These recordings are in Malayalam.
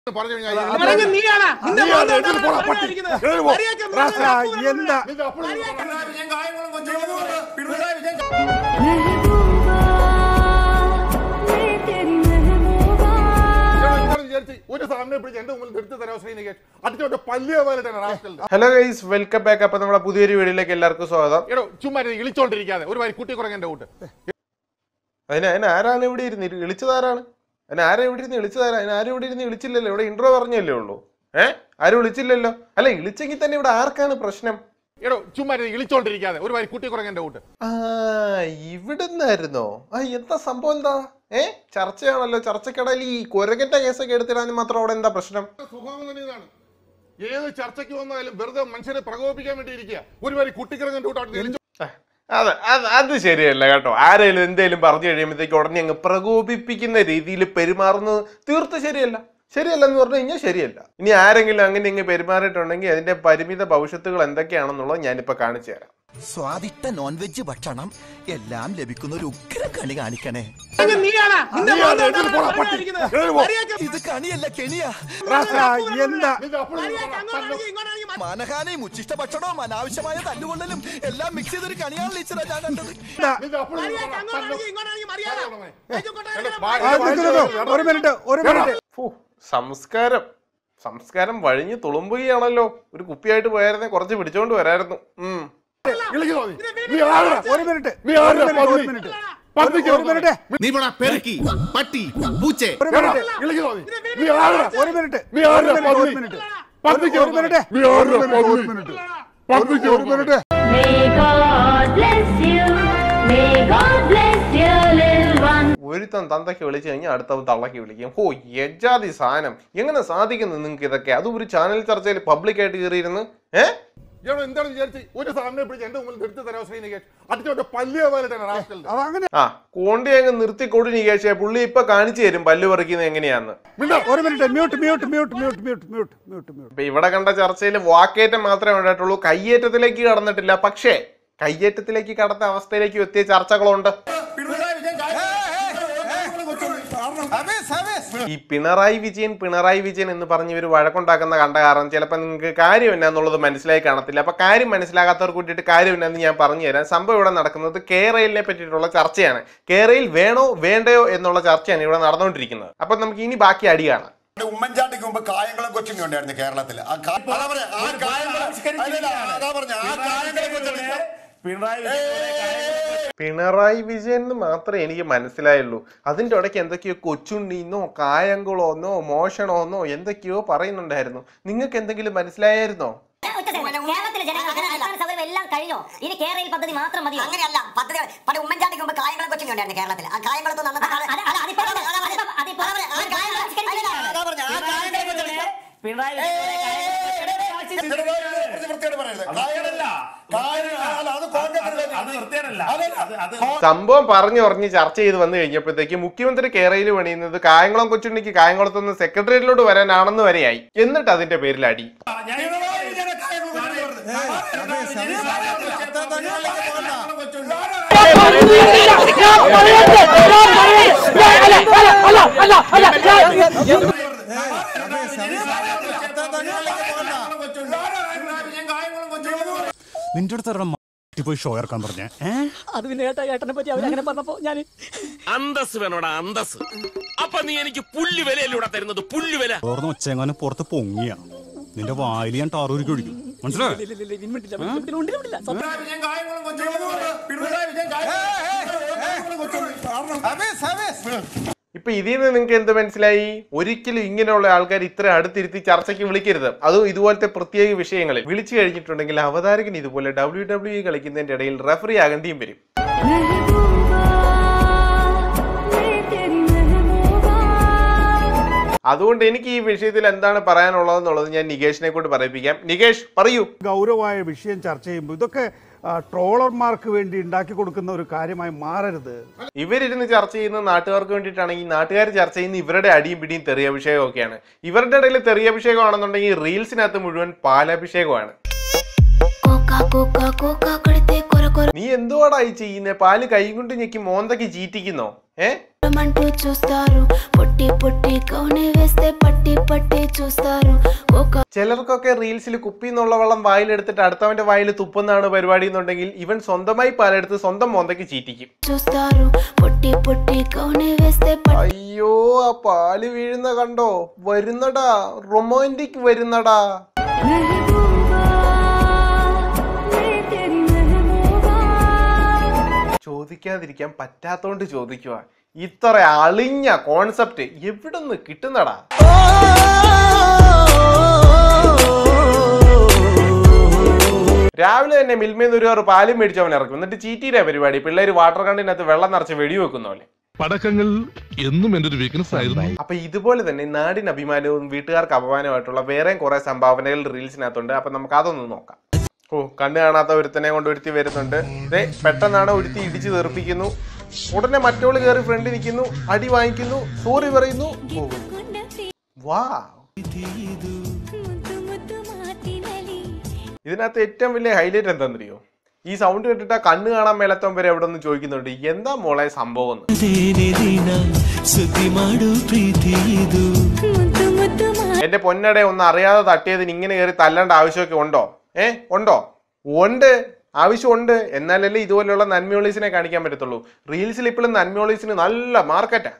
പറഞ്ഞു കഴിഞ്ഞാൽ പറഞ്ഞ നീയാണ് നിന്റെ നീയാണ് മോന്താണ് എടുത്തിട്ട് പോടാ, പട്ടി. പറഞ്ഞിരിക്കുന്നത്. എഴുതി പോ. മര്യാദയ്ക്ക് നീ റാസ്ക, നടക്കുക. എന്താ നിന്റെ അപ്പുറം महबूबा मैं तेरी महबूबा ഞാൻ ഇത്രയും വിചാരിച്ച് ഒരു സാറിനെ പിടിച്ച് എന്റെ മുമ്പിൽ നിർത്തി തരാം ശ്രീനികേഷ് അടിച്ചോന്റെ പല്ലിയ പോലെയാണ് റാസ്കലിന്റെ ഹലോ ഗൈസ് വെൽക്കം ബാക്ക് അപ്പൊ നമ്മുടെ പുതിയൊരു വീഡിയോയിലേക്ക് എല്ലാവർക്കും സ്വാഗതം എടോ ചുമ്മാ ഇരുന്ന് ഇളിച്ചോണ്ടിരിക്കാതെ ഒരു വരി കുട്ടി കുറങ്ങന്റെ കൂട്ട് അതിന് അതിന് ആരാണ് ഇവിടെ ഇരുന്ന് ഇരി- വിളിച്ചതാരാണ് അതിന് ആരാ ഇവിടെ ഇരുന്ന് വിളിച്ചതാരാ അതിന് ആരും ഇവിടെ ഇരുന്ന് വിളിച്ചില്ലല്ലോ ഇവിടെ ഇൻട്രോ പറഞ്ഞല്ലേ ഉള്ളൂ ഏ ആരും വിളിച്ചില്ലല്ലോ അല്ല വിളിച്ചെങ്കിൽ തന്നെ ഇവിടെ ആർക്കാണ് പ്രശ്നം എടോ ചുമ്മാ ഇരുന്ന് ഇളിച്ചോണ്ടിരിക്കാതെ ഒരു വരി കുട്ടി കുറങ്ങന്റെ കൂട്ട് ആ ഇവിടുന്നായിരുന്നോ ആ എന്താ സംഭവം എന്താ ഏ ചർച്ചയാണല്ലോ ചർച്ചക്കടയിൽ ഈ കൊരകന്റെ കേസൊക്കെ എടുത്തിടാനും മാത്രം അവിടെ എന്താ പ്രശ്നം സ്വഭാവം തന്നെ ഇതാണ് ഏത് ചർച്ചയ്ക്ക് വന്നാലും വെറുതെ മനുഷ്യരെ പ്രകോപിപ്പിക്കാൻ വേണ്ടി ഇരിക്കുക ഒരു വരി കുട്ടിക്കിറങ്ങന്റെ കൂട്ട് അവിടെ ഇളിച്ചോ ആ, അതെ അത് അത് ശരിയല്ല കേട്ടോ ആരെങ്കിലും എന്തേലും പറഞ്ഞു കഴിയുമ്പോഴത്തേക്ക് ഉടനെ അങ്ങ് പ്രകോപിപ്പിക്കുന്ന രീതിയിൽ പെരുമാറുന്നത് തീർത്തും ശരിയല്ല ശരിയല്ല എന്ന് പറഞ്ഞു കഴിഞ്ഞാൽ ശരിയല്ല ഇനി ആരെങ്കിലും അങ്ങനെ ഇങ്ങ് പെരുമാറിയിട്ടുണ്ടെങ്കിൽ അതിന്റെ പരിമിത ഭവിഷ്യത്തുകൾ എന്തൊക്കെയാണെന്നുള്ളത് ഞാനിപ്പോ കാണിച്ചു തരാം സ്വാദിഷ്ട നോൺ വെജ് ഭക്ഷണം എല്ലാം ലഭിക്കുന്ന ഒരു ഉഗ്ര കണി കാണിക്കണേ പറഞ്ഞ നീയാണ് നിന്റെ നീയാണ് മോന്താണ് എടുത്തിട്ട് പോടാ, പട്ടി. പറഞ്ഞിരിക്കുന്നത്. എഴുതി പോ. മര്യാദയ്ക്ക് ഇത് കണിയല്ല കെണിയാ റാസ്ക എന്താ നിന്റെ അപ്പുറം മര്യാദയ്ക്ക് അങ്ങോട്ടാണെങ്കിൽ ഇങ്ങോട്ടാണെങ്കിൽ മര്യാദ- മാനഹാനിയും ഉച്ചിഷ്ട ഭക്ഷണവും അനാവശ്യമായ തല്ലുകൊള്ളലും എല്ലാം മിക്സ് ചെയ്തൊരു കണിയാണ് ടീച്ചറെ ഞാൻ കണ്ടത് എന്താ നിന്റെ അപ്പുറം മര്യാദയ്ക്ക് അങ്ങോട്ടാണെങ്കിൽ ഇങ്ങോട്ടാണെങ്കിൽ മര്യാദ. എടാ, മര്യാദയ്ക്ക് വാ- ആ, നിക്ക് നിക്ക്. ഒരു മിനിറ്റ് ഒരു മിനിറ്റ് ഫു, സംസ്കാരം സംസ്കാരം വഴിഞ്ഞ് തുളുമ്പുകയാണല്ലോ ഒരു കുപ്പിയായിട്ട് പോയായിരുന്നെ കുറച്ച് പിടിച്ചോണ്ട് വരായിരുന്നു ഉം ഇളിക്കുന്നോ നീ? നീ ആരാ? ഒരു മിനിറ്റ് നീ ഒരു ആരാ? മിനിറ്റ് ഒരു പന്നി. മിനിറ്റ് പന്നിക്ക് ഒരു മിനിറ്റ് നീ പോടാ പെരുക്കി പട്ടി പൂച്ചെ ഒരു എടാ, മിനിറ്റ് ഇളിക്കുന്നോ നീ? നീ ആരാ? ഒരു മിനിറ്റ് നീ ഒരു ആരാ? മിനിറ്റ് ഒരു പന്നി. മിനിറ്റ് പന്നിക്ക് ഒരു മിനിറ്റ് നീ ആരാ? ഒരു പന്നി. മിനിറ്റ് പന്നിക്ക് ഒരു minute May God bless you May God bless you little one ഒരുത്തൻ തന്തയ്ക്ക് വിളിച്ചു കഴിഞ്ഞാൽ അടുത്തവൻ തള്ളക്ക് വിളിക്കും ഹോ യജാതി സാധനം എങ്ങനെ സാധിക്കുന്നു നിങ്ങൾക്ക് ഇതൊക്കെ അതും ഒരു ചാനൽ ചർച്ചയിൽ പബ്ലിക് ആയിട്ട് കയറിയിരുന്ന് ഏ ഞാൻ എന്താണ് വിചാരിച്ച് ഒരു സാറിനെ പിടിച്ച് എന്റെ മുമ്പിൽ നിർത്തി തരാം ശ്രീനികേഷ് അടിച്ചോന്റെ പല്ലിയ പോലെയാണ് റാസ്കലിന്റെ അതങ്ങനെ ആ കോണ്ടി അങ്ങ് നിർത്തിക്കൊടു നികേഷേ പുള്ളി ഇപ്പൊ കാണിച്ചു തരും പല്ല് പറിക്കുന്നത് എങ്ങനെയാന്ന് ഒരു minute mute mute mute mute mute mute mute mute ഇപ്പൊ ഇവിടെ കണ്ട ചർച്ചയിൽ വാക്കേറ്റം മാത്രമേ ഉണ്ടായിട്ടുള്ളൂ കയ്യേറ്റത്തിലേക്ക് കടന്നിട്ടില്ല പക്ഷേ കയ്യേറ്റത്തിലേക്ക് കടന്ന അവസ്ഥയിലേക്ക് എത്തിയ ചർച്ചകളുണ്ട് ഈ പിണറായി വിജയൻ പിണറായി വിജയൻ എന്ന് പറഞ്ഞ് ഇവർ വഴക്കുണ്ടാക്കുന്ന കണ്ട കാരണം ചിലപ്പോൾ നിങ്ങൾക്ക് കാര്യം എന്നാന്നുള്ളത് മനസ്സിലായി കാണത്തില്ല അപ്പൊ കാര്യം മനസ്സിലാകാത്തവർക്ക് വേണ്ടിയിട്ട് കാര്യം എന്നാന്ന് ഞാൻ പറഞ്ഞു തരാം സംഭവം ഇവിടെ നടക്കുന്നത് കേരളിനെ പറ്റിയിട്ടുള്ള ചർച്ചയാണ് കേരയിൽ വേണോ വേണ്ടയോ എന്നുള്ള ചർച്ചയാണ് ഇവിടെ നടന്നുകൊണ്ടിരിക്കുന്നത് അപ്പൊ നമുക്ക് ഇനി ബാക്കി അടി കാണാം ഉമ്മൻചാണ്ടിക്ക് മുമ്പ് കായംകുളം കൊച്ചിങ് ഉണ്ടായിരുന്നു കേരളത്തിൽ ആ കാ- അതാ പറഞ്ഞെ, ആ കായംകുളം- അല്ലല്ല, അതാ പറഞ്ഞെ, ആ കായംകുളം കൊച്ചിങ് പിണറായി വിജയൻ എന്ന് മാത്രമേ എനിക്ക് മനസ്സിലായുള്ളൂ അതിന്റെ ഇടയ്ക്ക് എന്തൊക്കെയോ കൊച്ചുണ്ണീന്നോ കായംകുളമെന്നോ മോഷണമെന്നോ എന്തൊക്കെയോ പറയുന്നുണ്ടായിരുന്നു നിങ്ങൾക്ക് എന്തെങ്കിലും മനസ്സിലായായിരുന്നോ കേരളത്തിലെ ജനങ്ങൾക്ക് അടിസ്ഥാന സൗകര്യം എല്ലാം കഴിഞ്ഞോ ഇനി കേരളയിൽ പദ്ധതി മാത്രം മതിയോ അങ്ങനെയല്ല പദ്ധതി പണ്ട് ഉമ്മൻചാണ്ടിക്ക് മുമ്പ് കായംകുളം കൊച്ചിങ് ഉണ്ടായിരുന്നു കേരളത്തിൽ ആ കായംകുളത്ത് അതാ കുറച്ച് വൃത്തിയായിട്ട് പറയരുത്. കായംകുളം- കായംകുളം- അല്ല, അത് കോൺഗ്രസ് അതല്ല. സംഭവം പറഞ്ഞു പറഞ്ഞ് ചർച്ച ചെയ്ത് വന്നു കഴിഞ്ഞപ്പോഴത്തേക്ക് മുഖ്യമന്ത്രി കേരളയിൽ പണിയുന്നത് കായംകുളം കൊച്ചുണ്ണിക്ക് കായംകുളത്തുനിന്ന് സെക്രട്ടേറിയറ്റിലോട്ട് വരാനാണെന്ന് വരെയായി എന്നിട്ട് അതിന്റെ പേരിൽ അടി പിണറായി വിജയനെ കായംകുളം കൊച്ചിങ് നിന്റെ അടുത്ത് പോയി ഷോ ഇറക്കാൻ പറഞ്ഞേ അത് പിന്നെ ഏട്ടാ ഏട്ടനെ പറ്റി അവരങ്ങനെ പറഞ്ഞപ്പോ ഞാൻ അന്തസ് വേണോടാ അന്തസ് അപ്പൊ നീ എനിക്ക് പുല്ല് വിലയല്ലൂടെ തരുന്നത് പുല്ല് വില ഓർന്ന് ഒച്ചെങ്ങാനും പുറത്ത് പൊങ്ങിയ നിന്റെ വായിൽ ഞാൻ ടാറൂരിക്ക് ഒഴിക്കും മനസ്സിലായോ പിണറായി വിജയൻ കായംകുളം കൊച്ചിങ് പിണറായി വിജയൻ കായംകുളം കൊച്ചിങ് ഇപ്പൊ ഇതിൽ നിന്ന് നിങ്ങൾക്ക് എന്ത് മനസ്സിലായി ഒരിക്കലും ഇങ്ങനെയുള്ള ആൾക്കാർ ഇത്ര അടുത്തിരുത്തി ചർച്ചയ്ക്ക് വിളിക്കരുത് അതും ഇതുപോലത്തെ പ്രത്യേക വിഷയങ്ങളിൽ വിളിച്ചു കഴിഞ്ഞിട്ടുണ്ടെങ്കിൽ അവതാരകൻ ഇതുപോലെ ഡബ്ല്യു ഡബ്ല്യു കളിക്കുന്നതിന്റെ ഇടയിൽ റെഫറി ആകേണ്ടിയും വരും महबूबा मैं तेरी महबूबा അതുകൊണ്ട് എനിക്ക് ഈ വിഷയത്തിൽ എന്താണ് പറയാനുള്ളതെന്നുള്ളത് ഞാൻ നികേഷിനെ കൊണ്ട് പറയിപ്പിക്കാം നികേഷ് പറയൂ ഗൗരവമായ വിഷയം ചർച്ച ചെയ്യുമ്പോൾ ഇതൊക്കെ ആ, ട്രോളർമാർക്ക് വേണ്ടി ഉണ്ടാക്കി കൊടുക്കുന്ന ഒരു കാര്യമായി മാറരുത് ഇവരിരുന്ന് ചർച്ച ചെയ്യുന്ന നാട്ടുകാർക്ക് വേണ്ടിയിട്ടാണെങ്കിൽ നാട്ടുകാർ ചർച്ച ചെയ്യുന്ന ഇവരുടെ അടിയും പിടിയും തെറിയഭിഷേകം ഒക്കെയാണ് ഇവരുടെ ഇടയിൽ തെറിയഭിഷേകമാണെന്നുണ്ടെങ്കിൽ റീൽസിനകത്ത് മുഴുവൻ പാലഭിഷേകമാണ് कोका कोका कोका करते कोरा कोरा നീ എന്തുവാടാ ഈ ചെയ്യുന്നേ പാല് കൈ കൊണ്ട് ഞെക്കി മോന്തയ്ക്ക് ചീറ്റിക്കുന്നോ ഏ చూడమంటూ చూస్తారు పొట్టి పొట్టి కౌని వేస్తే పట్టి పట్టి చూస్తారు ఒక ചിലർക്കൊക്കെ റീൽസിൽ കുപ്പിന്നുള്ള വെള്ളം വായിലെടുത്തിട്ട് അടുത്തവന്റെ വായിൽ തുപ്പുന്നതാണ് പരിപാടി എന്നുണ്ടെങ്കിൽ ഇവൻ സ്വന്തമായി പാലെടുത്ത് സ്വന്തം മോന്തയ്ക്ക് ചീറ്റിക്കും చూస్తారు పొట్టి పొట్టి కౌని వేస్తే పట్టి അയ്യോ ആ പാല് വീഴുന്ന കണ്ടോ വരുന്നടാ റൊമാൻറ്റിക് വരുന്നടാ ചോദിക്കാതിരിക്കാൻ പറ്റാത്തോണ്ട് ചോദിക്കുക ഇത്ര അളിഞ്ഞ കോൺസെപ്റ്റ് എവിടുന്ന് കിട്ടുന്നടാ രാവിലെ തന്നെ മിൽമേന്ന് ഒരു ആറ് പാലും മേടിച്ച് അവൻ ഇറക്കും എന്നിട്ട് ചീറ്റീരെ പരിപാടി പിള്ളേര് വാട്ടർ കണ്ടിനകത്ത് വെള്ളം നിറച്ച് വെടിവെക്കുന്ന പോലെ പടക്കങ്ങൾ എന്നും എന്റെ ഒരു വീക്ക്നെസ് ആയിരുന്നു അപ്പൊ ഇതുപോലെ തന്നെ നാടിന് അഭിമാനവും വീട്ടുകാർക്ക് അപമാനമായിട്ടുള്ള വേറെയും കുറെ സംഭാവനകൾ റീൽസിനകത്തുണ്ട് അപ്പൊ നമുക്ക് അതൊന്ന് നോക്കാം ഓ കണ്ണു കാണാത്ത ഒരുത്തനെ കൊണ്ട് ഒരുത്തി വരുന്നുണ്ട് ദേ പെട്ടെന്നാണ് ഒരുത്തി ഇടിച്ചു തെറിപ്പിക്കുന്നു ഉടനെ മറ്റോള് കയറി ഫ്രണ്ട് നിൽക്കുന്നു അടി വാങ്ങിക്കുന്നു സോറി പറയുന്നു പോകുന്നു വാ ഇതിനകത്ത് ഏറ്റവും വലിയ ഹൈലൈറ്റ് എന്താണെന്നറിയോ ഈ സൗണ്ട് കേട്ടിട്ട് ആ കണ്ണ് കാണാൻ മേലത്തം വരെ എവിടെ നിന്ന് ചോദിക്കുന്നുണ്ട് എന്താ മോളെ സംഭവം എന്ന് എന്റെ പൊന്നടെ ഒന്ന് അറിയാതെ തട്ടിയതിന് ഇങ്ങനെ കയറി തല്ലേണ്ട ആവശ്യമൊക്കെ ഉണ്ടോ ഏ ഉണ്ടോ ഉണ്ട് ആവശ്യമുണ്ട് എന്നാലല്ലേ ഇതുപോലെയുള്ള നന്മയോളീസിനെ കാണിക്കാൻ പറ്റത്തുള്ളൂ റീൽസിൽ ഇപ്പോഴും നന്മയോളീസിന് നല്ല മാർക്കറ്റാ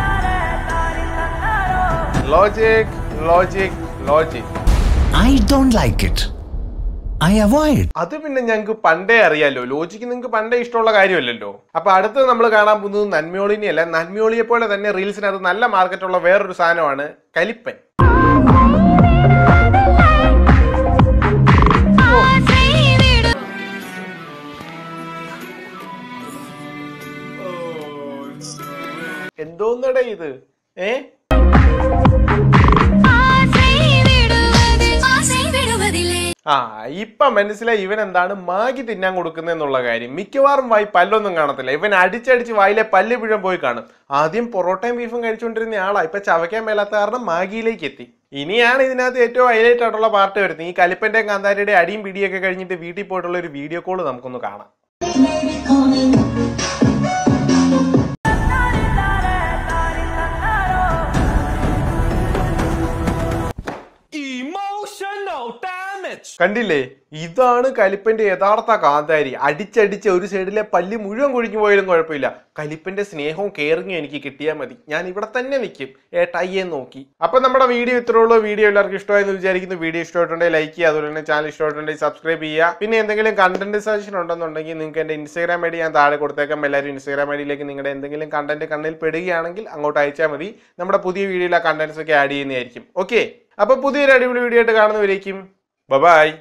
logic logic logic I don't like it. I avoid. അത് പിന്നെ ഞങ്ങൾക്ക് പണ്ടേ അറിയാലോ ലോജിക്ക് നിങ്ങൾക്ക് പണ്ടേ ഇഷ്ടമുള്ള കാര്യമല്ലല്ലോ അപ്പൊ അടുത്തത് നമ്മൾ കാണാൻ പോകുന്നത് നന്മയോളിനെ അല്ല നന്മയോളിയെ പോലെ തന്നെ റീൽസിനകത്ത് നല്ല മാർക്കറ്റുള്ള വേറൊരു സാധനമാണ് കലിപ്പൻ എന്തോന്നടേ ഇത് ഏ ആ ഇപ്പൊ മനസ്സിലായി ഇവൻ എന്താണ് മാഗി തിന്നാൻ കൊടുക്കുന്നതെന്നുള്ള കാര്യം മിക്കവാറും വായി പല്ലൊന്നും കാണത്തില്ല ഇവൻ അടിച്ചടിച്ച് വായിലെ പല്ല് പിഴം പോയി കാണും ആദ്യം പൊറോട്ടയും ബീഫും കഴിച്ചുകൊണ്ടിരുന്ന ആളാ ഇപ്പൊ ചവയ്ക്കാൻ മേലാത്ത കാരണം മാഗിയിലേക്ക് എത്തി ഇനിയാണ് ഇതിനകത്ത് ഏറ്റവും ഹൈലൈറ്റ് ആയിട്ടുള്ള പാർട്ട് വരുന്നത് ഈ കലിപ്പന്റെയും കാന്താരിയുടെയും അടിയും പിടിയൊക്കെ കഴിഞ്ഞിട്ട് വീട്ടിൽ പോയിട്ടുള്ള ഒരു വീഡിയോ കോൾ നമുക്കൊന്ന് കാണാം കണ്ടില്ലേ ഇതാണ് കലിപ്പന്റെ യഥാർത്ഥ കാന്താരി അടിച്ചടിച്ച് ഒരു സൈഡിലെ പല്ല് മുഴുവൻ കൊഴിഞ്ഞു പോയാലും കുഴപ്പമില്ല കലിപ്പന്റെ സ്നേഹവും കെയറിങ്ങും എനിക്ക് കിട്ടിയാൽ മതി ഞാൻ ഇവിടെ തന്നെ നിൽക്കും ഏട്ടയ്യെ നോക്കി അപ്പൊ നമ്മുടെ വീഡിയോ ഇത്രേ ഉള്ളൂ വീഡിയോ എല്ലാവർക്കും ഇഷ്ടമായെന്ന് വിചാരിക്കുന്നു വീഡിയോ ഇഷ്ടമായിട്ടുണ്ടെങ്കിൽ ലൈക്ക് ചെയ്യുക അതുപോലെ തന്നെ ചാനൽ ഇഷ്ടമായിട്ടുണ്ടെങ്കിൽ സബ്സ്ക്രൈബ് ചെയ്യുക പിന്നെ എന്തെങ്കിലും കണ്ടന്റ് സജഷൻ ഉണ്ടെന്നുണ്ടെങ്കിൽ നിങ്ങൾക്ക് എന്റെ ഇൻസ്റ്റാഗ്രാം ഐ ഡി ഞാൻ താഴെ കൊടുത്തേക്കാം എല്ലാവരും ഇൻസ്റ്റാഗ്രാം ഐ ഡിയിലേക്ക് നിങ്ങളുടെ എന്തെങ്കിലും കണ്ടന്റ് കണ്ണിൽ പെടുകയാണെങ്കിൽ അങ്ങോട്ട് അയച്ചാൽ മതി നമ്മുടെ പുതിയ വീഡിയോയിലെ കണ്ടന്റ്സ് ഒക്കെ ആഡ് ചെയ്യുന്നതായിരിക്കും ഓക്കെ അപ്പൊ പുതിയൊരു അടിപൊളി വീഡിയോ ആയിട്ട് കാണുന്നവരേക്കും ബൈ